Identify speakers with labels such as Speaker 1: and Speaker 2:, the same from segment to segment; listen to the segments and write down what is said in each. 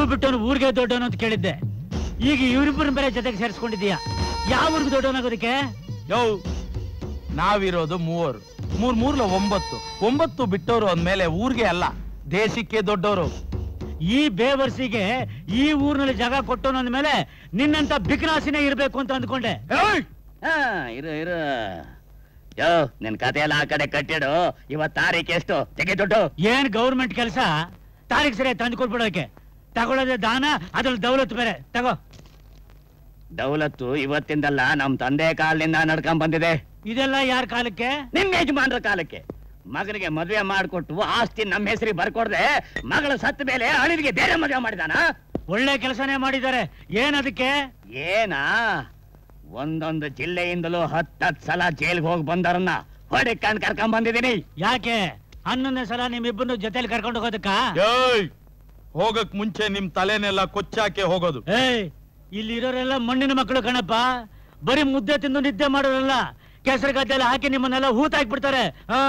Speaker 1: ಬಿಟ್ಟವನು ಊರಿಗೆ ದೊಡ್ಡವನು ಅಂತ ಕೇಳಿದ್ದೆ ಈಗ ಇವ್ರಿಬ್ಬರನ್ನ ಬೇರೆ ಜೊತೆಗೆ ಸೇರಿಸ್ಕೊಂಡಿದೀಯ ಯಾವ ಊರಿಗೆ ದೊಡ್ಡವನಾಗೋದಕ್ಕೆ
Speaker 2: ಯೋ ನಾವಿರೋದು ಮೂವರು ಮೂರ್ ಮೂರ್ಲ ಒಂಬತ್ತು ಒಂಬತ್ತು ಬಿಟ್ಟವರು ಅಂದ್ಮೇಲೆ ಊರಿಗೆ ಅಲ್ಲ ದೇಶಕ್ಕೆ ದೊಡ್ಡವರು
Speaker 1: ಈ ಬೇವರ್ಸಿಗೆ ಈ ಊರಿನಲ್ಲಿ ಜಾಗ ಕೊಟ್ಟವನು ಅಂದ್ಮೇಲೆ ನಿನ್ನಂತ ಬಿಕನಾಸಿನೇ ಇರ್ಬೇಕು ಅಂತ ಅಂದ್ಕೊಂಡೆ
Speaker 3: ಹಾ ಇರು ಇರು ಯೋ ನಿನ್ ಕತೆ ಎಲ್ಲ ಆ ಕಡೆ ಕಟ್ಟಿಡು ಇವತ್ ತಾರೀಖ್ ಎಷ್ಟು ತೆಗೆ ದುಡ್ಡು
Speaker 1: ಏನ್ ಗೌರ್ಮೆಂಟ್ ಕೆಲಸ ತಾರೀಖ್ ಸರಿ ತಂದು ಕೊಟ್ಬಿಡೋಕೆ ತಗೊಳ್ಳೋದೇ ದಾನ ಅದ್ರಲ್ಲಿ ದೌಲತ್ ಬೇರೆ ತಗೋ
Speaker 3: ದೌಲತ್ತು ಇವತ್ತಿಂದಲ್ಲ ನಮ್ ತಂದೆ ಕಾಲದಿಂದ ನಡ್ಕೊಂಡ್ ಬಂದಿದೆ
Speaker 1: ಇದೆಲ್ಲ ಯಾರ ಕಾಲಕ್ಕೆ
Speaker 3: ನಿಮ್ ಯಜಮಾನ್ರ ಕಾಲಕ್ಕೆ ಮಗನಿಗೆ ಮದುವೆ ಮಾಡ್ಕೊಟ್ಟು ಆಸ್ತಿ ನಮ್ಮ ಹೆಸರಿಗೆ ಬರ್ಕೊಡ್ದೆ ಮಗಳ ಸತ್ತ ಮೇಲೆ ಅಳಿವಿಗೆ ಬೇರೆ ಮದುವೆ ಮಾಡಿದಾನ
Speaker 1: ಒಳ್ಳೆ ಕೆಲಸನೇ ಮಾಡಿದ್ದಾರೆ ಏನದಕ್ಕೆ
Speaker 3: ಏನಾ ಒಂದೊಂದು ಜಿಲ್ಲೆಯಿಂದಲೂ ಹತ್ತತ್ ಸಲ ಜೈಲ್ಗೆ ಹೋಗಿ ಬಂದವ್ರನ್ನ ಹೊಡಿಕೊಂಡ್ ಕರ್ಕೊಂಡ್ ಬಂದಿದ್ದೀನಿ
Speaker 1: ಯಾಕೆ ಹನ್ನೊಂದನೇ ಸಲ ನಿಮ್ಮಿಬ್ಬರನ್ನು ಜೊತೆಲಿ ಕರ್ಕೊಂಡು ಹೋಗೋದಕ್ಕ
Speaker 2: ಏಯ್ ಹೋಗಕ್ ಮುಂಚೆ ನಿಮ್ ತಲೆನೆಲ್ಲ ಕೊಚ್ಚಾಕೆ ಹೋಗೋದು
Speaker 1: ಏಯ್ ಇಲ್ಲಿರೋರೆಲ್ಲ ಮಣ್ಣಿನ ಮಕ್ಕಳು ಕಣಪ್ಪ ಬರೀ ಮುದ್ದೆ ತಿಂದು ನಿದ್ದೆ ಮಾಡೋರಲ್ಲ ಕೆಸರು ಗದ್ದೆಲ್ಲ ಹಾಕಿ ನಿಮ್ಮನ್ನೆಲ್ಲ ಹೂತ್ ಹಾಕ್ಬಿಡ್ತಾರೆ ಹಾ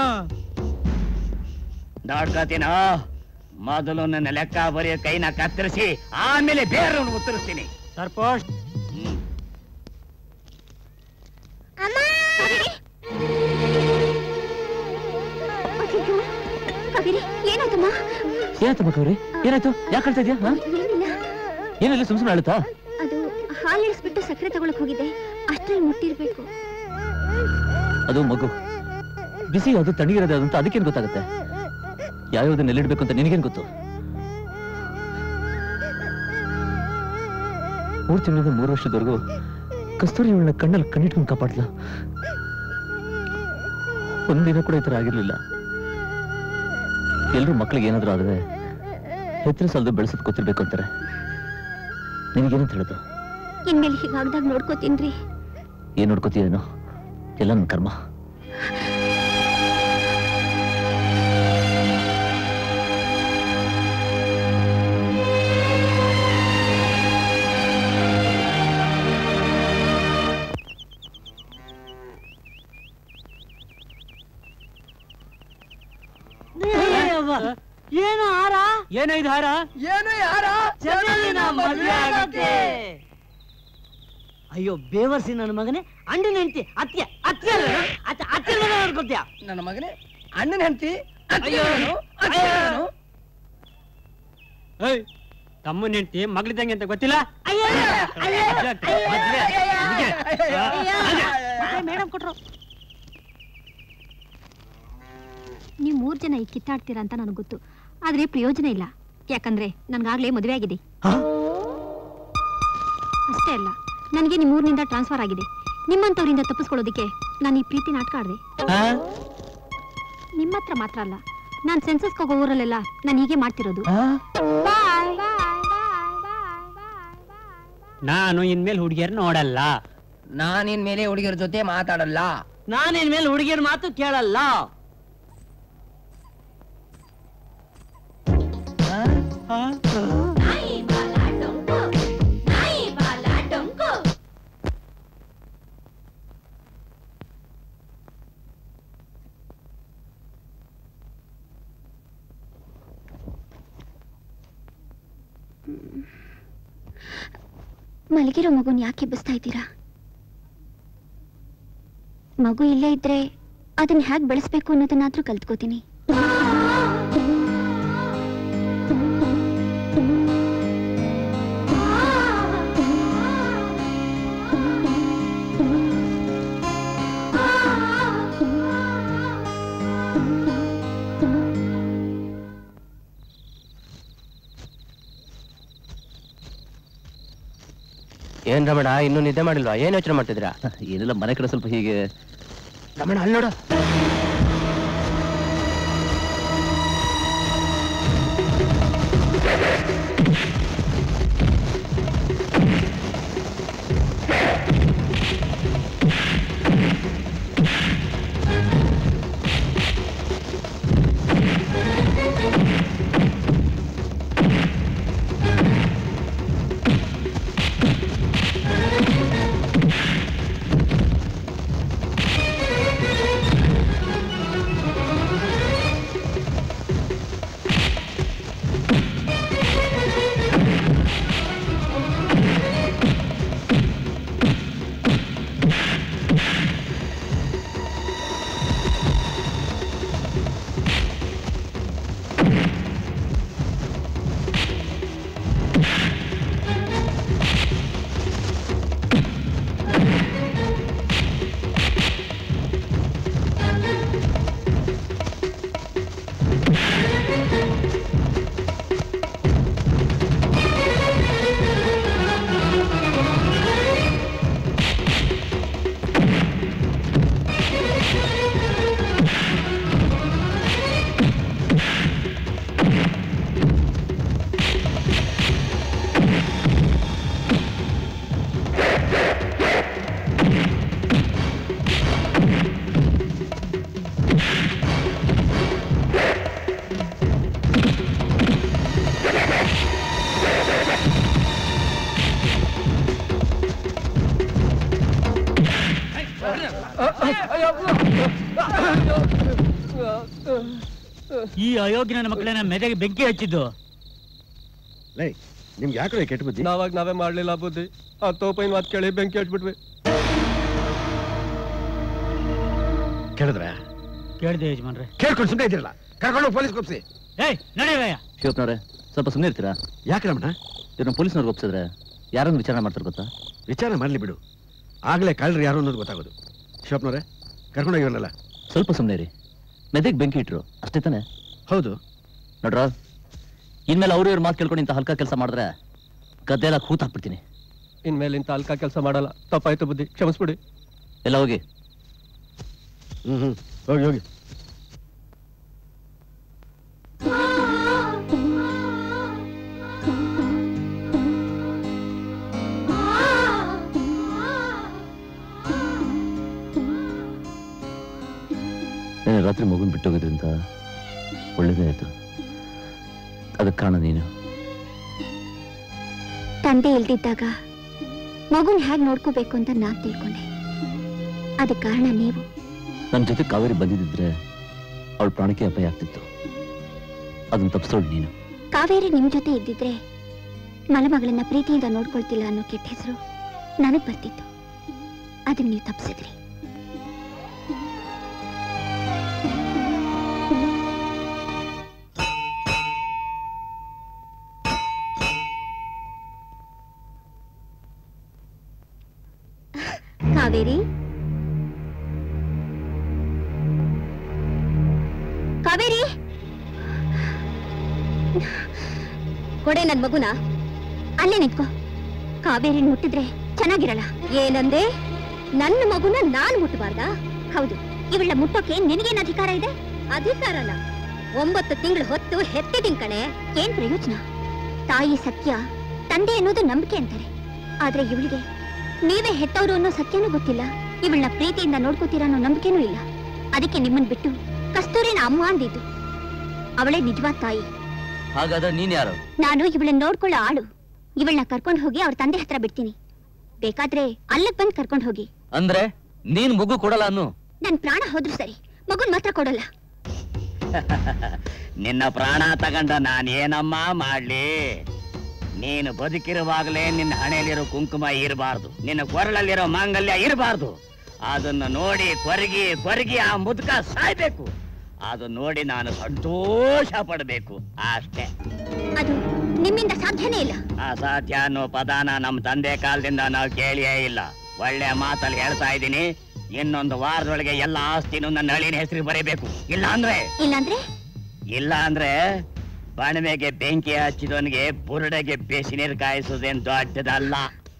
Speaker 3: ನೋಡ್ಕೋತೀನ ಮೊದಲು ನನ್ನ ಲೆಕ್ಕ ಬರೆಯೋ ಕೈನ ಕತ್ತರಿಸಿ ಆಮೇಲೆ ಬೇರೆಯವ್ನು ಉತ್ತರಿಸ್ತೀನಿ
Speaker 1: ಸರ್ಪೋಷ್
Speaker 3: ಹ್ಮ್
Speaker 4: ಅಯ್ಯೋ, ಕಾವೇರಿ ಏನಾಯ್ತಮ್ಮ
Speaker 5: ಏನಾಯ್ತು ಮಕ್ಕವ್ರಿ ಏನಾಯ್ತು ಯಾಕೆ ಹೇಳ್ತಾ ಇದೆಯಾ
Speaker 4: ಏನಿಲ್ಲ
Speaker 5: ಏನಿಲ್ಲ ಸುಮ್ ಸುಮ್ಮನೆ ಅಳುತ್ತಾ
Speaker 4: ಅದು ಹಾಲು ಇಳಿಸ್ಬಿಟ್ಟು ಸಕ್ಕರೆ ತಗೊಳಕ್ ಹೋಗಿದ್ದೆ ಅಷ್ಟ್ರಲ್ಲಿ ಮುಟ್ಟಿರ್ಬೇಕು
Speaker 5: ಅದು ಮಗು ಬಿಸಿ ಅದು ತಣ್ಣಗಿರೋದು ಅದು ಅಂತ ಅದಕ್ಕೇನು ಗೊತ್ತಾಗುತ್ತೆ ಯಾವ್ಯಾವ್ದನ್ನ ಎಲ್ಲಿಡ್ಬೇಕು ಅಂತ ನಿನಗೇನು ಗೊತ್ತು ಮೂರು ತಿಂಗಳಿಂದ ಮೂರು ವರ್ಷದವರೆಗೂ ಕಸ್ತೂರಿ ಇವಳನ್ನ ಕಣ್ಣಲ್ಲಿ ಕಣ್ಣಿಟ್ಕೊಂಡು ಕಾಪಾಡ್ಲ ಒಂದಿನ ಕೂಡ ಈ ಥರ ಆಗಿರ್ಲಿಲ್ಲ ಎಲ್ರೂ ಮಕ್ಳಿಗೆ ಏನಾದ್ರೂ ಆದ್ರೆ ಹೆತ್ರ ಸಲ್ದು ಬೆಳೆಸೋದು ಗೊತ್ತಿರ್ಬೇಕು ಅಂತಾರೆ ನಿನಗೇನಂತ ಹೇಳೋದು
Speaker 4: ಇನ್ಮೇಲೆ ಹೀಗಾಗ್ದಾಗ ನೋಡ್ಕೋತೀನ್ರಿ
Speaker 5: ಏನ್ ನೋಡ್ಕೋತೀಯೇನೋ ಎಲ್ಲ ನನ್ನ ಕರ್ಮ
Speaker 1: ಏನು ಹಾರ ಏನೋ ಇದು ಹಾರ
Speaker 6: ಏನು ಯಾರ
Speaker 7: ಅಯ್ಯೋ ಬೇವರ್ಸಿ ನನ್ನ ಮಗನೇ ಅಂಡಿನ ಹೆಂಡತಿ ಅತ್ಯ ಅತ್ಯ ಅತ್ಯ ಅತ್ಯ ನೋಡ್ಕೊತೀಯ
Speaker 6: ನನ್ನ ಮಗನೇ ಅಣ್ಣನ ಹೆಂಡತಿ
Speaker 7: ಅಯ್ಯೋ.
Speaker 1: ಏಯ್ ತಮ್ಮನ ಹೆಂಡತಿ ಮಗಳಿದ್ದಂಗೆ ಅಂತ ಗೊತ್ತಿಲ್ಲ
Speaker 4: ಮೇಡಮ್ ಕೊಟ್ರು ನೀವು ಮೂರ್ ಜನ ಈಗ ಕಿತ್ತಾಡ್ತೀರಾ ಅಂತ ನನಗೆ ಗೊತ್ತು ಆದ್ರೆ ಪ್ರಯೋಜನ ಇಲ್ಲ ಯಾಕಂದ್ರೆ ನನ್ಗಾಗ್ಲೇ ಮದುವೆ ಆಗಿದೆ ಅಷ್ಟೇ ಅಲ್ಲ ನನಗೆ ನಿಮ್ಮೂರಿನಿಂದ ಟ್ರಾನ್ಸ್ಫರ್ ಆಗಿದೆ ನಿಮ್ಮಂತವರಿಂದ ತಪ್ಪಿಸ್ಕೊಳ್ಳೋದಕ್ಕೆ ನಾನು ಈ ಪ್ರೀತಿ ನಾಟಕ ಆಡಿದೆ ನಿಮ್ಮ ಹತ್ರ ಮಾತ್ರ ಅಲ್ಲ ನಾನು ಸೆನ್ಸಸ್ ಹೋಗೋ ಊರಲ್ಲೆಲ್ಲ ನಾನು ಹೀಗೆ ಮಾಡ್ತಿರೋದು Bye.
Speaker 1: ನಾನು ಇನ್ಮೇಲೆ ಹುಡುಗಿಯರ್ ನೋಡಲ್ಲ
Speaker 6: ನಾನಿನ್ ಮೇಲೆ ಹುಡುಗಿಯರ ಜೊತೆ ಮಾತಾಡಲ್ಲ
Speaker 7: ನಾನಿನ್ ಮೇಲೆ ಹುಡುಗಿಯರ ಮಾತು ಕೇಳಲ್ಲ
Speaker 4: ಮಲಗಿರೋ ಮಗುನ್ ಯಾಕೆ ಎಬ್ಬಿಸ್ತಾ ಇದ್ದೀರಾ ಮಗು ಇಲ್ಲೇ ಇದ್ರೆ ಅದನ್ನ ಹೇಗೆ ಬೆಳೆಸ್ಬೇಕು ಅನ್ನೋದನ್ನಾದ್ರೂ ಕಲ್ತ್ಕೋತೀನಿ
Speaker 5: ಏನ್ ರಮಣ ಇನ್ನು ನಿದ್ದೆ ಮಾಡಿಲ್ವಾ ಏನ್ ಯೋಚನೆ ಮಾಡ್ತಿದ್ರಾ ಏನಿಲ್ಲ ಮನೆ ಕಡೆ ಸ್ವಲ್ಪ ಹೀಗೆ ರಮಣ ಅಲ್ಲಿ ನೋಡು
Speaker 4: ಆ
Speaker 1: ಈ ಅಯೋಗ್ಯನ ಮಕ್ಕಳನ್ನ ಮೆದೆಗೆ ಬೆಂಕಿ ಹಚ್ಚಿದ್ದು
Speaker 8: ಲೈ ನಿಮ್ಗೆ ಯಾಕೆ ಕೆಟ್ಟ ಬುದ್ಧಿ
Speaker 9: ನಾವಾಗ ನಾವೇ ಮಾಡ್ಲಿಲ್ಲ ಬುದ್ಧಿ ಆ ತೋಪೈನ ಮಾತು ಕೇಳಿ ಬೆಂಕಿ ಹಚ್ಬಿಟ್ವಿ
Speaker 8: ಕೇಳಿದ್ರ
Speaker 1: ಕೇಳ್ದೆ ಯಜಮಾನ್ರೆ
Speaker 8: ಕೇಳ್ಕೊಂಡು ಸುಮ್ಮನೆ ಇದ್ದಿರಲ್ಲ ಕರ್ಕೊಂಡು ಪೊಲೀಸ್ ಕೊಪ್ಸಿ
Speaker 1: ಏಯ್ ನಡೀರಯ್ಯ
Speaker 5: ಶಿವಪ್ಪನವ್ರೆ ಸ್ವಲ್ಪ ಸುಮ್ಮನೆ ಇರ್ತೀರಾ
Speaker 8: ಯಾಕೆ ರಮಣ
Speaker 5: ಇವ್ರನ್ನ ಪೊಲೀಸ್ನವ್ರಿಗೆ ಒಪ್ಸಿದ್ರೆ ಯಾರನ್ನು ವಿಚಾರಣೆ ಮಾಡ್ತಾರೆ ಗೊತ್ತಾ
Speaker 8: ವಿಚಾರ ಮಾಡಲಿ ಬಿಡು ಆಗ್ಲೇ ಕಳ್ರು ಯಾರು ಅನ್ನೋದು ಗೊತ್ತಾಗೋದು ಶಿವಪ್ನವ್ರೆ ಕರ್ಕೊಂಡೋಗಿವನಲ್ಲ
Speaker 5: ಸ್ವಲ್ಪ ಸುಮ್ಮನೆ ರೀ ಮೆದೆಗೆ ಬೆಂಕಿ ಇಟ್ರು ಅಷ್ಟೇ ತಾನೆ
Speaker 8: ಹೌದು
Speaker 5: ನೋಡ್ರ ಇನ್ಮೇಲೆ ಅವ್ರು ಇವ್ರ ಮಾತು ಕೇಳ್ಕೊಂಡು ಇಂಥ ಹಲ್ಕ ಕೆಲಸ ಮಾಡಿದ್ರೆ ಗದ್ದೆಲ್ಲ ಕೂತ್ ಹಾಕ್ಬಿಡ್ತೀನಿ
Speaker 9: ಇನ್ಮೇಲೆ ಇಂಥ ಅಲ್ಕ ಕೆಲಸ ಮಾಡಲ್ಲ ತಪ್ಪಾಯ್ತು ಬುದ್ಧಿ ಕ್ಷಮಿಸ್ಬಿಡಿ
Speaker 5: ಎಲ್ಲ ಹೋಗಿ
Speaker 8: ಹ್ಮ್ ಹ್ಮ್ ಹೋಗಿ ಹೋಗಿ
Speaker 5: ನೆನ್ನೆ ರಾತ್ರಿ ಮಗುನ್ ಬಿಟ್ಟೋಗಿದ್ರಿಂದ ಒಳ್ಳೇದೇ ಆಯ್ತು ಅದಕ್ಕೆ ಕಾರಣ ನೀನು
Speaker 4: ತಂದೆ ಇಲ್ದಿದ್ದಾಗ ಮಗುನ ಹೇಗೆ ನೋಡ್ಕೋಬೇಕು ಅಂತ ನಾನ್ ತಿಳ್ಕೊಂಡೆ ಅದಕ್ಕೆ ಕಾರಣ ನೀವು
Speaker 5: ನನ್ನ ಜೊತೆ ಕಾವೇರಿ ಬಂದಿದ್ದಿದ್ರೆ ಅವಳ ಪ್ರಾಣಕ್ಕೆ ಅಪಾಯ ಆಗ್ತಿತ್ತು ಅದನ್ನ ತಪ್ಪಿಸೋಳು ನೀನು
Speaker 4: ಕಾವೇರಿ ನಿಮ್ ಜೊತೆ ಇದ್ದಿದ್ರೆ ಮಲಮಗಳನ್ನ ಪ್ರೀತಿಯಿಂದ ನೋಡ್ಕೊಳ್ತಿಲ್ಲ ಅನ್ನೋ ಕೆಟ್ಟ ಹೆಸರು ನನಗ್ ಬರ್ತಿತ್ತು ಅದನ್ನ ನೀವು ತಪ್ಪಿಸಿದ್ರಿ ಕಾವೇರಿ ಕಾವೇರಿ ಕೊಡೆ ನನ್ ಮಗುನ ಅಲ್ಲೇ ನಿಂತ್ಕೋ ಕಾವೇರಿ ಮುಟ್ಟಿದ್ರೆ ಚೆನ್ನಾಗಿರಲ್ಲ ಏನಂದೆ ನನ್ನ ಮಗುನ ನಾನ್ ಮುಟ್ಟಬಾರ್ದಾ ಹೌದು ಇವಳ ಮುಟ್ಟೋಕೆ ನಿನಗೇನ್ ಅಧಿಕಾರ ಇದೆ ಅಧಿಕಾರನ ಒಂಬತ್ತು ತಿಂಗಳು ಹೊತ್ತು ಹೆತ್ತಿದಿನ್ ಕಣೆ ಏನ್ ಪ್ರಯೋಜನ ತಾಯಿ ಸತ್ಯ ತಂದೆ ಅನ್ನೋದು ನಂಬಿಕೆ ಅಂತಾರೆ ಆದ್ರೆ ಇವಳಿಗೆ ನೀವೇ ಹೆತ್ತವರು ಅನ್ನೋ ಸತ್ಯನೂ ಗೊತ್ತಿಲ್ಲ ಇವಳನ್ನ ಪ್ರೀತಿಯಿಂದ ನೋಡ್ಕೋತೀರಾ ಅನ್ನೋ ನಂಬಿಕೆನೂ ಇಲ್ಲ ಅದಕ್ಕೆ ನಿಮ್ಮನ್ ಬಿಟ್ಟು ಕಸ್ತೂರಿನ ಅಮ್ಮ ಅಂದಿದ್ದು ಅವಳೇ ನಿಜವಾದ ತಾಯಿ
Speaker 5: ಹಾಗಾದ್ರೆ ನೀನ್ ಯಾರು
Speaker 4: ನಾನು ಇವಳನ್ನ ನೋಡ್ಕೊಳ್ಳೋ ಆಳು ಇವಳನ್ನ ಕರ್ಕೊಂಡು ಹೋಗಿ ಅವ್ರ ತಂದೆ ಹತ್ರ ಬಿಡ್ತೀನಿ ಬೇಕಾದ್ರೆ ಅಲ್ಲಕ್ ಬಂದ್ ಕರ್ಕೊಂಡು ಹೋಗಿ
Speaker 5: ಅಂದ್ರೆ ನೀನ್ ಮಗು ಕೊಡಲ್ಲ ಅನ್ನು
Speaker 4: ನನ್ ಪ್ರಾಣ ಹೋದ್ರು ಸರಿ ಮಗುನ್ ಮಾತ್ರ ಕೊಡಲ್ಲ
Speaker 3: ನಿನ್ನ ಪ್ರಾಣ ತಗೊಂಡ ನಾನು ಏನಮ್ಮ ಮಾಡ್ಲಿ ನೀನು ಬದುಕಿರುವಾಗಲೇ ನಿನ್ನ ಹಣೆಯಲ್ಲಿರೋ ಕುಂಕುಮ ಇರಬಾರ್ದು ನಿನ್ನ ಕೊರಳಲ್ಲಿರೋ ಮಾಂಗಲ್ಯ ಇರಬಾರ್ದು ಅದನ್ನು ನೋಡಿ ಕೊರಗಿ ಕೊರಗಿ ಆ ಮುದುಕ ಸಾಯ್ಬೇಕು ಅದು ನೋಡಿ ನಾನು ಸಂತೋಷ ಪಡಬೇಕು ಅಷ್ಟೇ
Speaker 4: ಅದು ನಿಮ್ಮಿಂದ ಸಾಧ್ಯನೇ ಇಲ್ಲ
Speaker 3: ಅಸಾಧ್ಯ ಅನ್ನೋ ಪದಾನ ನಮ್ಮ ತಂದೆ ಕಾಲದಿಂದ ನಾವು ಕೇಳಿಯೇ ಇಲ್ಲ ಒಳ್ಳೆ ಮಾತಲ್ಲಿ ಹೇಳ್ತಾ ಇದ್ದೀನಿ ಇನ್ನೊಂದು ವಾರದೊಳಗೆ ಎಲ್ಲ ಆಸ್ತಿನೂ ನನ್ನ ಅಳಿನ ಹೆಸರಿಗೆ ಬರೀಬೇಕು ಇಲ್ಲ ಅಂದ್ರೆ
Speaker 4: ಇಲ್ಲಾಂದ್ರೆ
Speaker 3: ಇಲ್ಲ ಅಂದ್ರೆ ಬಣವೆಗೆ ಬೆಂಕಿ ಹಚ್ಚಿದವನಿಗೆ ಬುರುಡೆಗೆ ಬೇಸಿ ನೀರು ಕಾಯಿಸೋದೇನ್ ದೊಡ್ಡದಲ್ಲ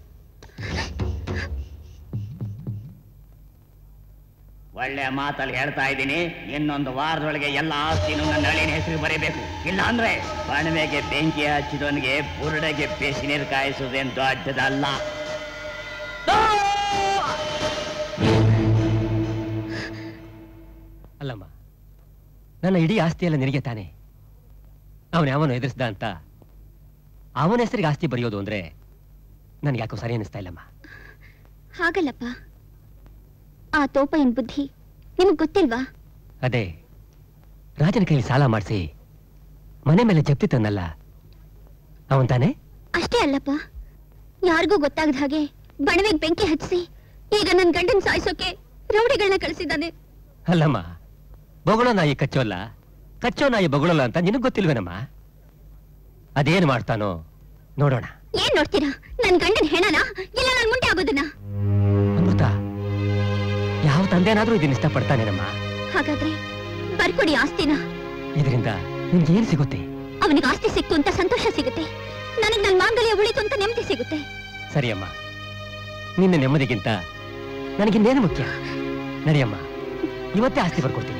Speaker 3: ಒಳ್ಳೆ ಮಾತಲ್ಲಿ ಹೇಳ್ತಾ ಇದ್ದೀನಿ ಇನ್ನೊಂದು ವಾರದೊಳಗೆ ಎಲ್ಲ ಆಸ್ತಿನೂ ನನ್ನ ಅಳಿನ ಹೆಸರಿಗೆ ಬರೀಬೇಕು ಇಲ್ಲ ಅಂದ್ರೆ ಬಣವೆಗೆ ಬೆಂಕಿ ಹಚ್ಚಿದವನಿಗೆ ಬುರುಡೆಗೆ ಬೇಸಿ ನೀರು ಕಾಯಿಸೋದೇನ್ ದೊಡ್ಡದಲ್ಲ
Speaker 9: ಅಲ್ಲಮ್ಮ ನನ್ನ ಇಡೀ ಆಸ್ತಿ ಎಲ್ಲ ನಿನಗೆ ತಾನೆ ಅವನು ಯಾವನು ಎದುರಿಸ್ದ ಅಂತ ಅವನ ಹೆಸರಿಗೆ ಆಸ್ತಿ ಬರೆಯೋದು ಅಂದ್ರೆ ನನ್ಗೆ ಯಾಕೋ ಸರಿ ಅನಿಸ್ತಾ ಇಲ್ಲಮ್ಮ
Speaker 4: ಹಾಗಲ್ಲಪ್ಪ ಆ ತೋಪಯ್ಯನ್ ಬುದ್ಧಿ ನಿಮಗ್ ಗೊತ್ತಿಲ್ವಾ
Speaker 9: ಅದೇ ರಾಜನ ಕೈಲಿ ಸಾಲ ಮಾಡಿಸಿ ಮನೆ ಮೇಲೆ ಜಪ್ತಿ ತಂದಲ್ಲ ಅವನ್ ತಾನೆ
Speaker 4: ಅಷ್ಟೇ ಅಲ್ಲಪ್ಪ ಯಾರಿಗೂ ಗೊತ್ತಾಗದ ಹಾಗೆ ಬಣವೆಗ್ ಬೆಂಕಿ ಹಚ್ಚಿಸಿ ಈಗ ನನ್ ಗಂಡನ್ ಸಾಯಿಸೋಕೆ ರೌಡಿಗಳನ್ನ ಕಳಿಸಿದ್ದಾನೆ
Speaker 9: ಅಲ್ಲಮ್ಮ ಬೊಗಳೋ ನಾಯಿ ಕಚ್ಚೋಲ್ಲ ಕಚ್ಚೋ ನಾಯಿ ಬೊಗಳಲ್ಲ ಅಂತ ನಿನಗ್ ಗೊತ್ತಿಲ್ವೇನಮ್ಮ ಅದೇನ್ ಮಾಡ್ತಾನೋ ನೋಡೋಣ
Speaker 4: ಏನ್ ನೋಡ್ತೀರಾ ನನ್ ಗಂಡನ್ ಹೆಣನ ಇಲ್ಲ ನನ್ ಮುಂದೆ ಆಗೋದನ್ನ
Speaker 9: ಅಮೃತ ಯಾವ ತಂದೆನಾದ್ರೂ ಇದನ್ನ ಇಷ್ಟಪಡ್ತಾನೇನಮ್ಮ
Speaker 4: ಹಾಗಾದ್ರೆ ಬರ್ಕೊಡಿ ಆಸ್ತಿನ
Speaker 9: ಇದರಿಂದ ನಿಮ್ಗೆ ಏನ್ ಸಿಗುತ್ತೆ
Speaker 4: ಅವನಿಗೆ ಆಸ್ತಿ ಸಿಕ್ತು ಅಂತ ಸಂತೋಷ ಸಿಗುತ್ತೆ ನನಗ್ ನನ್ ಮಾಂಗಲ್ಯ ಉಳಿತು ಅಂತ ನೆಮ್ಮದಿ ಸಿಗುತ್ತೆ
Speaker 9: ಸರಿಯಮ್ಮ ನಿನ್ನ ನೆಮ್ಮದಿಗಿಂತ ನನಗಿನ್ನೇನು ಮುಖ್ಯ ನಡಿಯಮ್ಮ ಇವತ್ತೇ ಆಸ್ತಿ ಬರ್ಕೊಡ್ತೀನಿ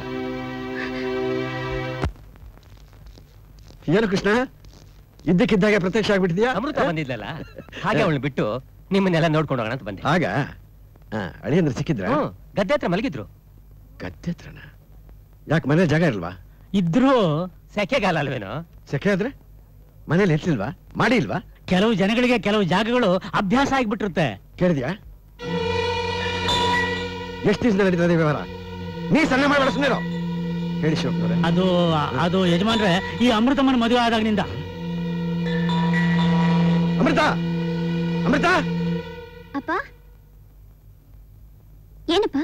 Speaker 8: ಏನು ಕೃಷ್ಣ ಇದ್ದಕ್ಕಿದ್ದಾಗೆ ಪ್ರತ್ಯಕ್ಷ ಆಗ್ಬಿಟ್ಟಿದ್ಯಾ
Speaker 9: ಅಮೃತ ಬಂದಿದ್ಲಲ್ಲ ಹಾಗೆ ಅವಳನ್ನ ಬಿಟ್ಟು ನಿಮ್ಮನ್ನೆಲ್ಲ ನೋಡ್ಕೊಂಡು ಹೋಗೋಣ ಅಂತ ಬಂದೆ
Speaker 8: ಆಗ ಅಳಿಯಂದ್ರೆ ಸಿಕ್ಕಿದ್ರ
Speaker 9: ಹ್ಮ್, ಗದ್ದೆ ಹತ್ರ ಮಲಗಿದ್ರು
Speaker 8: ಗದ್ದೆ ಹತ್ರನ ಯಾಕೆ ಮನೆ ಜಾಗ ಇಲ್ವಾ
Speaker 1: ಇದ್ರೂ
Speaker 9: ಸೆಕೆಗಾಲ ಅಲ್ವೇನೋ
Speaker 8: ಸೆಕೆ ಆದ್ರೆ ಮನೇಲಿ ಎತ್ತಲಿಲ್ವಾ ಮಾಡಿ ಇಲ್ವಾ
Speaker 1: ಕೆಲವು ಜನಗಳಿಗೆ ಕೆಲವು ಜಾಗಗಳು ಅಭ್ಯಾಸ ಆಗ್ಬಿಟ್ಟಿರುತ್ತೆ
Speaker 8: ಕೇಳಿದ್ಯಾ ಎಷ್ಟು ದಿವಸ ನಡೀತದೆ ವ್ಯವಹಾರ ನೀ ಸಣ್ಣ ಮಾಡಬೇಡ ಸುಮ್ಮನೆ ಹೇಳಿ ಶಿವಪ್ಪನವ್ರೆ
Speaker 1: ಅದು ಅದು ಯಜಮಾನ್ರೆ ಈ ಅಮೃತಮ್ಮನ ಮದುವೆ ಆದಾಗಿನಿಂದ
Speaker 8: ಅಮೃತ ಅಮೃತ
Speaker 4: ಅಪ್ಪ ಏನಪ್ಪ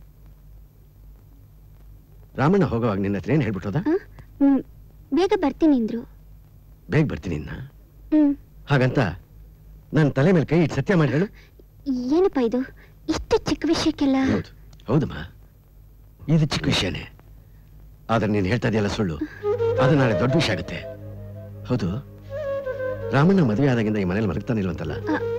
Speaker 8: ರಾಮಣ್ಣ ಹೋಗೋವಾಗ ನಿನ್ನ ಹತ್ರ ಏನ್ ಹೇಳ್ಬಿಟ್ಟೋದ
Speaker 4: ಹ್ಮ್ ಬೇಗ ಬರ್ತೀನಿ ಅಂದ್ರು
Speaker 8: ಬೇಗ ಬರ್ತೀನಿ ಇನ್ನ
Speaker 4: ಹ್ಮ್
Speaker 8: ಹಾಗಂತ ನನ್ನ ತಲೆ ಮೇಲೆ ಕೈ ಇಟ್ಟು ಸತ್ಯ ಮಾಡಿ ಹೇಳು
Speaker 4: ಏನಪ್ಪ ಇದು ಇಷ್ಟು ಚಿಕ್ಕ ವಿಷಯಕ್ಕೆಲ್ಲ
Speaker 8: ಹೌದು ಹೌದಮ್ಮ ಇದು ಚಿಕ್ಕ ವಿಷಯನೇ ಆದ್ರೆ ನೀನು ಹೇಳ್ತಾ ಇದೆಯಲ್ಲ ಸುಳ್ಳು ಅದು ನಾಳೆ ದೊಡ್ಡ ವಿಷಯ ಆಗುತ್ತೆ ಹೌದು ರಾಮಣ್ಣ ಮದುವೆ ಆದಾಗಿಂದ ಈ ಮನೇಲಿ ಮಲಗ್ತಾನಿಲ್ವಂತಲ್ಲ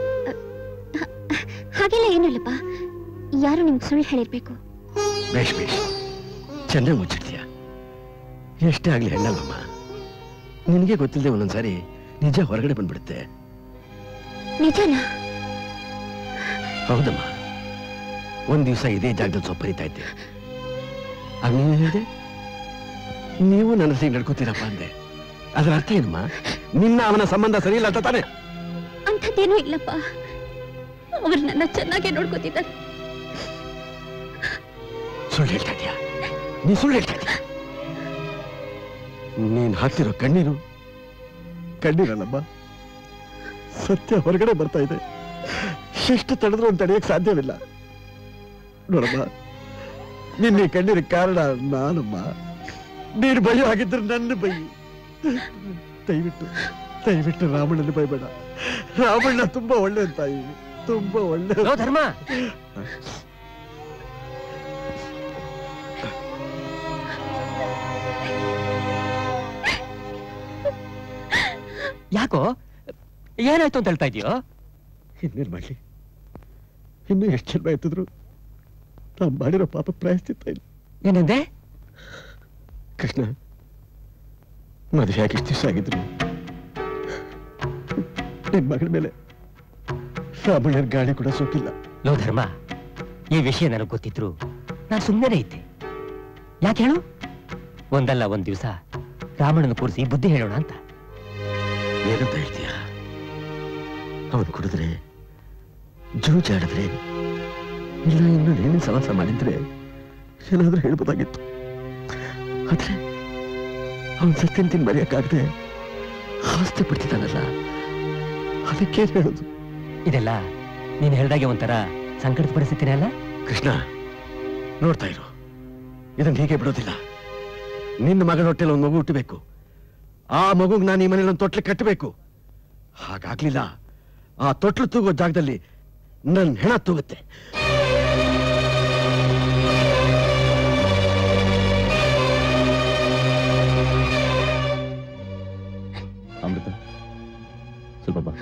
Speaker 4: ಹಾಗೆಲ್ಲ ಏನಿಲ್ಲಪ್ಪ ಯಾರು ನಿಮ್ಗೆ ಸುಳ್ಳು ಹೇಳಿರ್ಬೇಕು
Speaker 8: ಬೇಷ್ ಬೇಷ್ ಚೆನ್ನಾಗಿ ಮುಚ್ಚಿಡ್ತೀಯ ಎಷ್ಟೇ ಆಗ್ಲಿ ಹೆಣ್ಣಲ್ವಮ್ಮ ನಿನಗೆ ಗೊತ್ತಿಲ್ಲದೆ ಒಂದೊಂದ್ಸಾರಿ ನಿಜ ಹೊರಗಡೆ ಬಂದ್ಬಿಡುತ್ತೆ
Speaker 4: ನಿಜನಾ
Speaker 8: ಹೌದಮ್ಮ ಒಂದ್ ದಿವಸ ಇದೇ ಜಾಗದಲ್ಲಿ ಸೊಪ್ಪರಿತಾ ಇದ್ದೆ ಆಗ ನೀನು ಹೇಳಿದೆ ನೀವು ನನ್ನ ಸಿಗ್ ನಡ್ಕೋತೀರಪ್ಪ ಅಂದೆ ಅದರ ಅರ್ಥ ಏನಮ್ಮ ನಿನ್ನ ಅವನ ಸಂಬಂಧ ಸರಿ ಇಲ್ಲ ಅಂತ ತಾನೆ
Speaker 4: ಅಂಥದ್ದೇನೂ ಇಲ್ಲಪ್ಪ ಅವ್ರು ನನ್ನ ಚೆನ್ನಾಗಿ ನೋಡ್ಕೋತಿದ್ದಾರೆ
Speaker 8: ಸುಳ್ಳು ಹೇಳ್ತಾ ಇದೀಯ ನೀ ಸುಳ್ಳು ಹೇಳ್ತಾ ಇದೀಯ ನೀನ್ ಹಾಕ್ತಿರೋ ಕಣ್ಣೀರು ಕಣ್ಣೀರಲ್ಲಮ್ಮ ಸತ್ಯ ಹೊರಗಡೆ ಬರ್ತಾ ಇದೆ ಎಷ್ಟು ತಡೆದ್ರು ಅಂತ ತಡೆಯಕ್ ಸಾಧ್ಯವಿಲ್ಲ ನೋಡಮ್ಮ ನಿನ್ನ ಈ ಕಣ್ಣೀರಿಗೆ ಕಾರಣ ನಾನಮ್ಮ ನೀನು ಬಯ್ಯೋ ಹಾಗಿದ್ರೆ ನನ್ನ ಬೈ ದಯವಿಟ್ಟು ದಯವಿಟ್ಟು ರಾಮಣ್ಣನ ಬೈಬೇಡ ರಾಮಣ್ಣ ತುಂಬಾ ಒಳ್ಳೆ ತಾಯಿ ತುಂಬಾ ಒಳ್ಳೆ
Speaker 9: ಲೋ ಧರ್ಮ ಯಾಕೋ ಏನಾಯ್ತು ಅಂತ ಹೇಳ್ತಾ ಇದೆಯೋ
Speaker 8: ಇನ್ನೇನ್ ಮಾಡ್ಲಿ ಇನ್ನು ಎಷ್ಟು ಜನ್ಮ ಎತ್ತಿದ್ರು ನಾವು ಮಾಡಿರೋ ಪಾಪ ಪ್ರಾಯಶ್ಚಿತ್ತ ಇಲ್ಲ
Speaker 9: ಏನಂದೆ
Speaker 8: ಕೃಷ್ಣ ಮದುವೆ ಆಗಿ ಇಷ್ಟು ದಿವಸ ಆಗಿದ್ರು ನಿನ್ ಮಗಳ ಮೇಲೆ ರಾಮಣ್ಣನ ಗಾಳಿ ಕೂಡ ಸೋಕಿಲ್ಲ
Speaker 9: ಲೋ ಧರ್ಮ ಈ ವಿಷಯ ನನಗೆ ಗೊತ್ತಿದ್ರು ನಾನು ಸುಮ್ಮನೆ ಇದ್ದೆ ಯಾಕೆ ಹೇಳು ಒಂದಲ್ಲ ಒಂದ್ ದಿವಸ ರಾಮಣ್ಣನ ಕೂರಿಸಿ ಬುದ್ಧಿ ಹೇಳೋಣ ಅಂತ
Speaker 8: ಏನಂತ ಹೇಳ್ತೀಯ ಅವನು ಕುಡಿದ್ರೆ ಜೂಜಾಡಿದ್ರೆ ಇಲ್ಲ ಇನ್ನು ನೇಣು ಸವಾಸ ಮಾಡಿದ್ರೆ ಏನಾದ್ರೂ ಹೇಳ್ಬೋದಾಗಿತ್ತು ಆದ್ರೆ ಅವನ್ ಸತ್ಯನ್ ತಿನ್ ಮರೆಯಕ್ಕಾಗದೆ ಆಸ್ತಿ ಪಡ್ತಿದ್ದಾನಲ್ಲ ಅದಕ್ಕೆ ಹೇಳೋದು
Speaker 9: ಇದೆಲ್ಲ ನೀನು ಹೇಳ್ದಾಗೆ ಒಂಥರ ಸಂಕಟದ ಪರಿಸ್ಥಿತಿನೇ ಅಲ್ಲ
Speaker 8: ಕೃಷ್ಣ ನೋಡ್ತಾ ಇರು ಇದನ್ನ ಹೀಗೆ ಬಿಡೋದಿಲ್ಲ ನಿನ್ನ ಮಗನ ಹೊಟ್ಟೆಲಿ ಒಂದು ಮಗು ಹುಟ್ಟಬೇಕು ಆ ಮಗುಗ್ ನಾನು ಈ ಮನೇಲಿ ಒಂದು ತೊಟ್ಲು ಕಟ್ಟಬೇಕು ಹಾಗಾಗ್ಲಿಲ್ಲ ಆ ತೊಟ್ಲು ತೂಗೋ ಜಾಗದಲ್ಲಿ ನನ್ನ ಹೆಣ ತೂಗುತ್ತೆ
Speaker 5: ಅಮೃತ ಸ್ವಲ್ಪ ಬಾ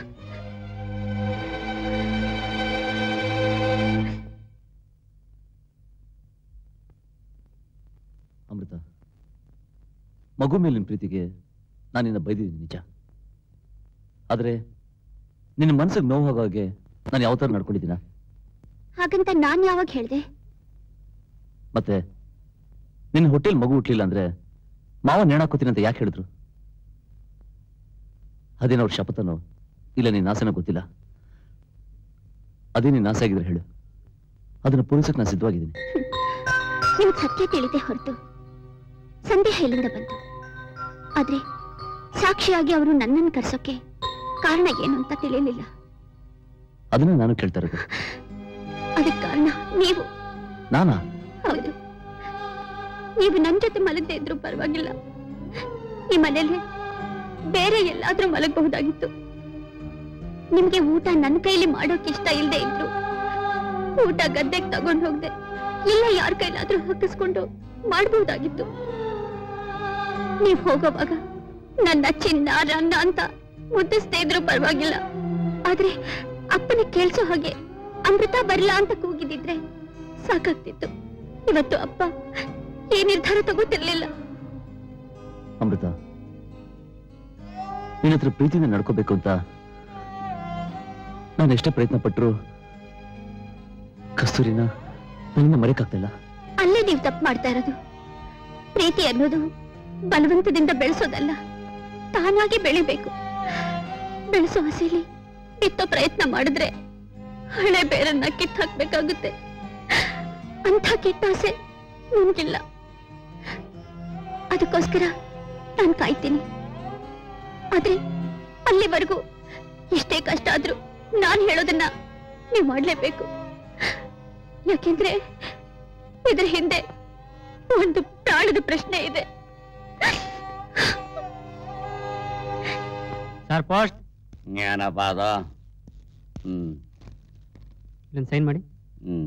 Speaker 5: ಅಮೃತ ಮಗು ಮೇಲಿನ ಪ್ರೀತಿಗೆ ನಾನು ನಿನ್ನ ಬೈದಿದ್ದೀನಿ ನಿಜ ಆದ್ರೆ ನಿನ್ನ ಮನಸ್ಸಿಗೆ ನೋವು ಆಗೋ ಹಾಗೆ ನಾನು ಯಾವ ಥರ ನಡ್ಕೊಂಡಿದ್ದೀನ
Speaker 4: ಹಾಗಂತ ನಾನ್ ಯಾವಾಗ ಹೇಳ್ದೆ
Speaker 5: ಮತ್ತೆ ನಿನ್ನ ಹೊಟ್ಟೆಲ್ ಮಗು ಹುಟ್ಲಿಲ್ಲ ಅಂದ್ರೆ ಮಾವ ನೇಣಾಕೋತೀನಿ ಅಂತ ಯಾಕೆ ಹೇಳಿದ್ರು ಅದೇನೋ ಅವ್ರ ಶಪಥನೋ ಇಲ್ಲ ನೀನ್ ಆಸೆನ ಗೊತ್ತಿಲ್ಲ ಅದೇ ನೀನ್ ಆಸೆ ಆಗಿದ್ರೆ ಹೇಳು ಅದನ್ನ ಪೂರೈಸಕ್ ನಾನು ಸಿದ್ಧವಾಗಿದ್ದೀನಿ
Speaker 4: ನಿಮ್ಗೆ ಸತ್ಯ ತಿಳಿದೆ ಹೊರತು ಸಂದೇಹ ಎಲ್ಲಿಂದ ಬಂತು ಆದ್ರೆ ಸಾಕ್ಷಿಯಾಗಿ ಅವರು ನನ್ನನ್ನು ಕರ್ಸೋಕೆ ಕಾರಣ ಏನು ಅಂತ ತಿಳಿಯಲಿಲ್ಲ
Speaker 5: ಅದನ್ನ ನಾನು ಕೇಳ್ತಾ ಇರೋದು
Speaker 4: ಅದಕ್ಕೆ ಕಾರಣ ನೀವು
Speaker 5: ನಾನಾ
Speaker 4: ಹೌದು ನೀವು ನನ್ ಜೊತೆ ಮಲಗದೆ ಇದ್ರು ಪರವಾಗಿಲ್ಲ ಈ ಮನೇಲಿ ಬೇರೆ ಎಲ್ಲಾದ್ರೂ ಮಲಗಬಹುದಾಗಿತ್ತು ನಿಮ್ಗೆ ಊಟ ನನ್ನ ಕೈಲಿ ಮಾಡೋಕೆ ಇಷ್ಟ ಇಲ್ಲದೆ ಇದ್ರು ಊಟ ಗದ್ದೆಗೆ ತಗೊಂಡ್ ಹೋಗ್ದೆ ಇಲ್ಲ ಯಾರ ಕೈಲಾದ್ರೂ ಹಾಕಿಸ್ಕೊಂಡು ಮಾಡ್ಬಹುದಾಗಿತ್ತು ನೀವ್ ಹೋಗೋವಾಗ ನನ್ನ ಚಿನ್ನ ರನ್ನ ಅಂತ ಮುದ್ದಿಸ್ದೇ ಇದ್ರು ಪರವಾಗಿಲ್ಲ ಆದ್ರೆ ಅಪ್ಪನ ಕೇಳ್ಸೋ ಹಾಗೆ ಅಮೃತ ಬರ್ಲಾ ಅಂತ ಕೂಗಿದಿದ್ರೆ ಸಾಕಾಗ್ತಿತ್ತು ಇವತ್ತು ಅಪ್ಪ ಈ ನಿರ್ಧಾರ ತಗೋತಿರ್ಲಿಲ್ಲ
Speaker 5: ಅಮೃತ ನಿನ್ನ ಹತ್ರ ಪ್ರೀತಿಯಿಂದ ನಡ್ಕೋಬೇಕು ಅಂತ ನಾನು ಎಷ್ಟೇ ಪ್ರಯತ್ನ ಪಟ್ಟರು ಕಸ್ತೂರಿನ ನನ್ನಿಂದ ಮರೆಯಕ್ಕಾಗ್ತಿಲ್ಲ
Speaker 4: ಅಲ್ಲೇ ನೀವು ತಪ್ಪು ಮಾಡ್ತಾ ಇರೋದು ಪ್ರೀತಿ ಅನ್ನೋದು ಬಲವಂತದಿಂದ ಬೆಳೆಸೋದಲ್ಲ ತಾನಾಗಿ ಬೆಳಿಬೇಕು ಬೆಳೆಸೋ ಹಸಿಲಿ ಬಿತ್ತೋ ಪ್ರಯತ್ನ ಮಾಡಿದ್ರೆ ಹಳೆ ಬೇರನ್ನ ಕಿತ್ತಾಕ್ಬೇಕಾಗುತ್ತೆ ಅಂಥ ಕೆಟ್ಟ ಆಸೆ ನನ್ಗಿಲ್ಲ ಅದಕ್ಕೋಸ್ಕರ ನಾನು ಕಾಯ್ತೀನಿ ಆದ್ರೆ ಅಲ್ಲಿವರೆಗೂ ಎಷ್ಟೇ ಕಷ್ಟ ಆದ್ರೂ ನಾನ್ ಹೇಳೋದನ್ನ ನೀವು ಮಾಡ್ಲೇಬೇಕು ಯಾಕೆಂದ್ರೆ ಇದ್ರ ಹಿಂದೆ ಒಂದು ಪ್ರಾಣದ ಪ್ರಶ್ನೆ ಇದೆ
Speaker 9: ಸರ್ ಪೋಸ್ಟ್
Speaker 3: ಏನಪ್ಪ ಅದು ಹ್ಮ್
Speaker 9: ಇಲ್ಲೊಂದು ಸೈನ್ ಮಾಡಿ
Speaker 3: ಹ್ಮ್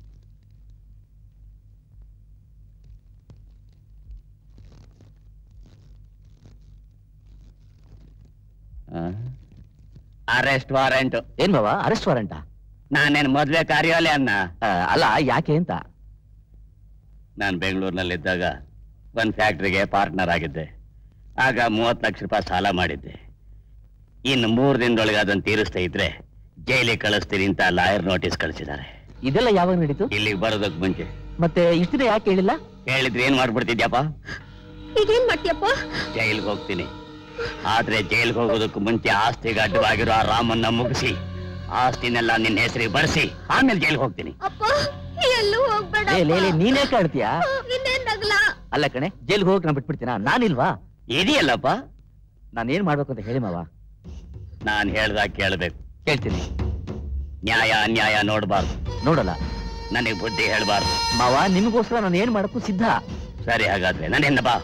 Speaker 3: ಅರೆಸ್ಟ್ ವಾರೆಂಟ್
Speaker 5: ಏನ್ ಬಾವ ಅರೆಸ್ಟ್ ವಾರಂಟ
Speaker 3: ನಾನೇನ್ ಮದ್ವೆ ಕಾರ್ಯಾಲಯ ಅನ್ನ
Speaker 5: ಅಲ್ಲ ಯಾಕೆ ಅಂತ
Speaker 3: ನಾನು ಬೆಂಗಳೂರಿನಲ್ಲಿದ್ದಾಗ ಒಂದ್ ಫ್ಯಾಕ್ಟ್ರಿಗೆ ಪಾರ್ಟ್ನರ್ ಆಗಿದ್ದೆ ಆಗ ಮೂವತ್ತು ಲಕ್ಷ ರೂಪಾಯಿ ಸಾಲ ಮಾಡಿದ್ದೆ ಇನ್ನು ಮೂರು ದಿನದೊಳಗೆ ಅದನ್ನ ತೀರಿಸ್ತಾ ಇದ್ರೆ ಜೈಲಿಗೆ ಕಳಿಸ್ತೀನಿ ಅಂತ ಲಾಯರ್ ನೋಟಿಸ್ ಕಳಿಸಿದ್ದಾರೆ
Speaker 5: ಇದೆಲ್ಲ ಯಾವಾಗ ನಡೀತು
Speaker 3: ಇಲ್ಲಿಗೆ ಬರೋದಕ್ಕೆ ಮುಂಚೆ
Speaker 5: ಮತ್ತೆ ಇಷ್ಟು ದಿನ ಯಾಕೆ ಹೇಳಿಲ್ಲ
Speaker 3: ಹೇಳಿದ್ರೆ ಏನ್ ಮಾಡ್ಬಿಡ್ತಿದ್ಯಪ್ಪ
Speaker 4: ಈಗೇನ್ ಮಾಡ್ತೀಯಪ್ಪ
Speaker 3: ಜೈಲ್ಗೆ ಹೋಗ್ತೀನಿ ಆದ್ರೆ ಜೈಲ್ಗೆ ಹೋಗೋದಕ್ಕೂ ಮುಂಚೆ ಆಸ್ತಿಗೆ ಅಡ್ಡವಾಗಿರೋ ಆ ರಾಮನ್ನ ಮುಗಿಸಿ ಆಸ್ತಿನೆಲ್ಲ ನಿನ್ನ ಹೆಸರಿಗೆ ಬರ್ಸಿ ಆಮೇಲೆ ಜೈಲ್ಗೆ ಹೋಗ್ತೀನಿ
Speaker 4: ಅಪ್ಪ ಎಲ್ಲೂ ಹೋಗ್ಬೇಡ
Speaker 5: ಏ ಲೇ, ಲೇ, ನೀನೇ ಕಾಡ್ತೀಯಾ
Speaker 4: ಇನ್ನೇನ್ ನಗ್ಲಾ
Speaker 5: ಅಲ್ಲ ಕಣೆ ಜೈಲ್ಗೆ ಹೋಗಕ್ ನಾ ಬಿಟ್ಬಿಡ್ತೀನಾ ನಾನಿಲ್ವಾ
Speaker 3: ಇದೆಯಲ್ಲಪ್ಪ
Speaker 5: ನಾನು ಏನ್ ಮಾಡ್ಬೇಕು ಅಂತ ಹೇಳಿ ಮಾವ
Speaker 3: ನಾನ್ ಹೇಳ್ದಾಗ ಕೇಳ್ಬೇಕು
Speaker 5: ಕೇಳ್ತೀನಿ
Speaker 3: ನ್ಯಾಯ ಅನ್ಯಾಯ ನೋಡ್ಬಾರ್ದು
Speaker 5: ನೋಡಲ್ಲ
Speaker 3: ನನಗೆ ಬುದ್ಧಿ ಹೇಳ್ಬಾರ್ದು
Speaker 5: ಮಾವ ನಿಮಗೋಸ್ಕರ ನಾನು ಏನ್ ಮಾಡಕ್ಕೂ ಸಿದ್ಧ
Speaker 3: ಸರಿ ಹಾಗಾದ್ರೆ ನನ್ನಿಂದ ಬಾ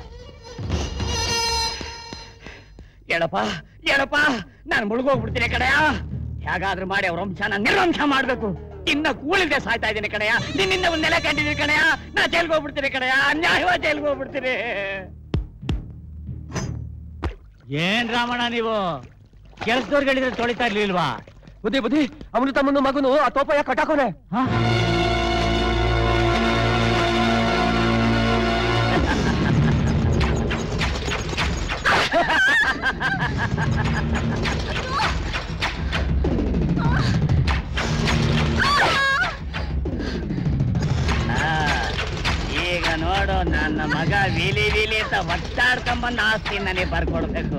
Speaker 3: ಹೇಳಪ್ಪ ಹೇಳಪ್ಪ ನಾನು ಮುಳುಗೋಗ್ಬಿಡ್ತೀನಿ ಕಡೆಯ ಹೇಗಾದ್ರೂ ಮಾಡಿ ಅವ್ರ ವಂಶನ ನಿರ್ವಂಶ ಮಾಡ್ಬೇಕು ಇನ್ನ ಕೂಳಿದೆ ಸಾಯ್ತಾ ಇದ್ದೀನಿ ಕಡೆಯ ನಿನ್ನಿಂದ ಒಂದ್ ನೆಲೆ ಕಂಡಿದ್ದೀನಿ ಕಡೆಯ ನಾ ಜೈಲ್ಗೆ ಹೋಗ್ಬಿಡ್ತೀನಿ ಕಡೆಯ ಅನ್ಯಾಯವಾಗಿ ಜೈಲ್ಗೆ ಹೋಗ್ಬಿಡ್ತೀನಿ
Speaker 1: ಏನ್ ರಾಮಣ್ಣ ನೀವು ಕೆಲ್ಸದವ್ರಿಗೆ ಹೇಳಿದ್ರೆ ತೊಳಿತಾ ಇರ್ಲಿಲ್ವಾ
Speaker 9: ಬುದ್ಧಿ ಬುದ್ಧಿ ಅವನು ತಮ್ಮನು ಮಗನು ಆ ತೋಪ ಯಾಕೆ ಕಟ್ಟಾಕೋನೆ
Speaker 3: ಆ, ಈಗ ನೋಡು ನನ್ನ ಮಗ ವಿಲಿ ವಿಲಿ ಅಂತ ಒಟ್ಟಾಡ್ಕೊಂಬಂದ ಆಸ್ತಿ ನನಗೆ ಬರ್ಕೊಡ್ಬೇಕು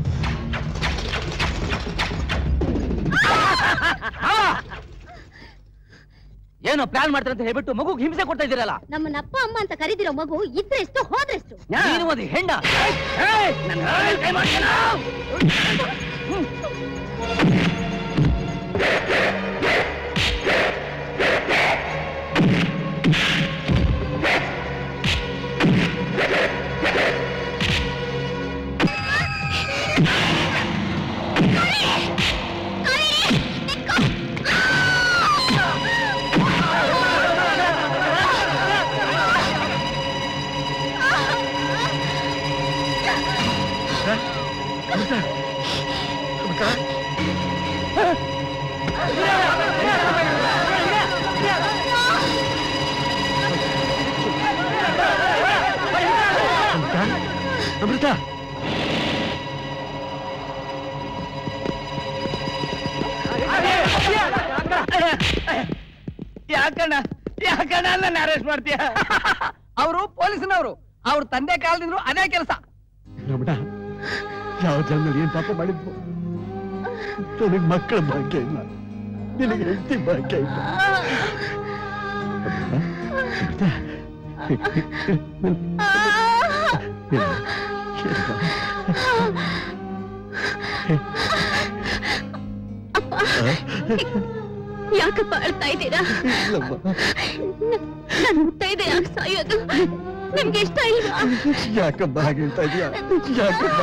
Speaker 5: ಏನೋ ಪ್ಲಾನ್ ಮಾಡ್ತಾರೆ ಅಂತ ಹೇಳ್ಬಿಟ್ಟು ಮಗುಗೆ ಹಿಂಸೆ ಕೊಡ್ತಾ ಇದ್ದೀರಲ್ಲ
Speaker 4: ನಮ್ಮನ್ನ ಅಪ್ಪ ಅಮ್ಮ ಅಂತ ಕರೀದಿರೋ ಮಗು ಇದ್ರೆಷ್ಟು ಹೋದ್ರೆಷ್ಟು
Speaker 5: ನೀನು ಒಂದು ಹೆಂಡ
Speaker 3: ನನ್ನ ಮೇಲೆ ಕೈ ಮಾಡ್ತೀನಾ?
Speaker 8: ಅಮೃತ
Speaker 3: ಯಾಕಣ್ಣ ಯಾಕಣ್ಣ ನನ್ನ ಅರೆಸ್ಟ್ ಮಾಡ್ತೀಯ
Speaker 6: ಅವರು ಪೊಲೀಸ್ನವರು ಅವ್ರ ತಂದೆ ಕಾಲದಿಂದ್ರು ಅದೇ ಕೆಲಸ
Speaker 8: ರಮಣ ಯಾವ ಜನ್ಮದಲ್ಲಿ ಏನ್ ಪಾಪ ಮಾಡಿದ್ವು ನನಗೆ ಮಕ್ಕಳ ಭಾಗ್ಯ ಇಲ್ಲ ನಿನಗೆ ಹೆಂಡತಿ ಭಾಗ್ಯ ಇಲ್ಲ ಅಮೃತ,
Speaker 4: ಯಾಕಪ್ಪ ಅಳ್ತಾ ಇದ್ದೀರಾ
Speaker 8: ಇಲ್ಲಮ್ಮ
Speaker 4: ನನ್ ಮುತ್ತೈದೆ ಯಾಕೆ ಸಾಯೋದು ನಿಮ್ಗೆ ಇಷ್ಟ ಇಲ್ವಾ
Speaker 8: ಯಾಕಮ್ಮ ಹಾಗೆ ಹೇಳ್ತಾ ಇದೀಯ ಯಾಕಮ್ಮ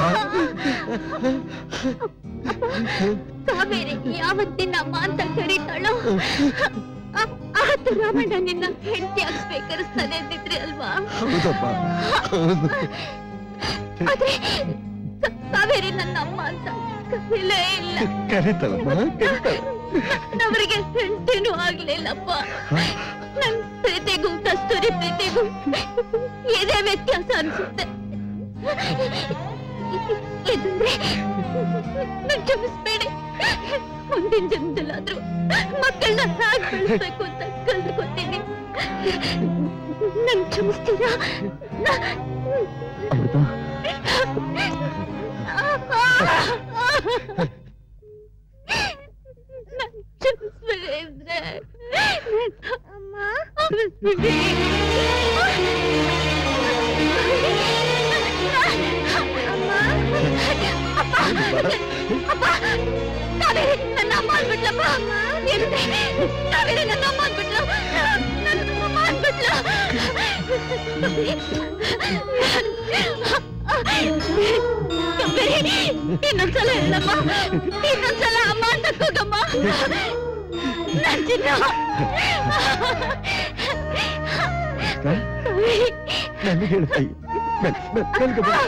Speaker 4: ಕಾವೇರಿ ಯಾವತ್ತಿನ ಅಮ್ಮ ಅಂತ ಕರೀತಾಳೋ ಆ- ಆವತ್ತು ರಾಮಣ್ಣ ನಿನ್ನ ಹೆಂಡತಿ ಸ್ವೀಕರಿಸ್ತಾನೆ ಅಂದಿದ್ರಿ ಅಲ್ವಾ
Speaker 8: ಹೌದಮ್ಮ ಹೌದು
Speaker 4: ಆದ್ರೆ ಕ- ಕಾವೇರಿ ನನ್ನ ಅಮ್ಮ ಅಂತ ಕರೀಲೇ ಇಲ್ಲ
Speaker 8: ಕರೀತಾಳಮ್ಮ ಕರೀತಾಳ
Speaker 4: ನವರಿಗೆ ಹೆಂಡತಿನೂ ಆಗ್ಲಿಲ್ಲಪ್ಪ ನನ್ ಪ್ರೀತಿಗೂ ಕಸ್ತೂರಿ ಪ್ರೀತಿಗೂ ಇದೇ ವ್ಯತ್ಯಾಸ ಅನ್ಸುತ್ತೆ ಇದಂದ್ರೆ ನನ್ ಕ್ಷಮಿಸ್ಬೇಡಿ ಮುಂದಿನ ಜನ್ಮದಲ್ಲಾದ್ರೂ ಮಕ್ಕಳನ್ನ ಹೇಗ್ ಬೆಳೆಸ್ಬೇಕು ಅಂತ ಕಲ್ತ್ಕೊತೀನಿ ನನ್ ಕ್ಷಮಿಸ್ತೀರಾ
Speaker 5: ಅಮೃತ
Speaker 4: ನನ್ ಕ್ಷಮಿಸ್ಬೇಡಿ ಇದ್ರೆ ಕಾವೇರಿ ನನ್ನ ಅಮ್ಮ ಅಂದ್ಬಿಟ್ಲಪ್ಪ ಏನಂದ್ರೆ ಕಾವೇರಿ ನನ್ನ ಅಮ್ಮ ಅಂದ್ಬಿಟ್ಲು ನನ್ನ ಅಮ್ಮ ಅಂದ್ಬಿಟ್ಲು ಕಾವೇರಿ ಇನ್ನೊಂದ್ಸಲ ಹೇಳಮ್ಮ ಇನ್ನೊಂದ್ಸಲ ಅಮ್ಮ ಅಂತ ಕೂಗಮ್ಮ ನನ್ ಚಿನ್ನ
Speaker 8: ನನಗೆ ಹೇಳು ತಾಯಿ ನನ್- ನನ್- ನನ್ಗೆ ಬಾ.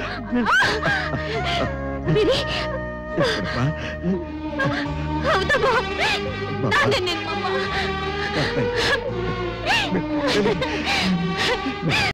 Speaker 4: ಬಿಡಿ
Speaker 8: ಬಾ.
Speaker 4: ಹೌದಮ್ಮ
Speaker 8: ಬಾ.
Speaker 4: ನಾನೇ ನಿಮ್ಮಮ್ಮ
Speaker 8: ಬಾ ತಾಯಿ.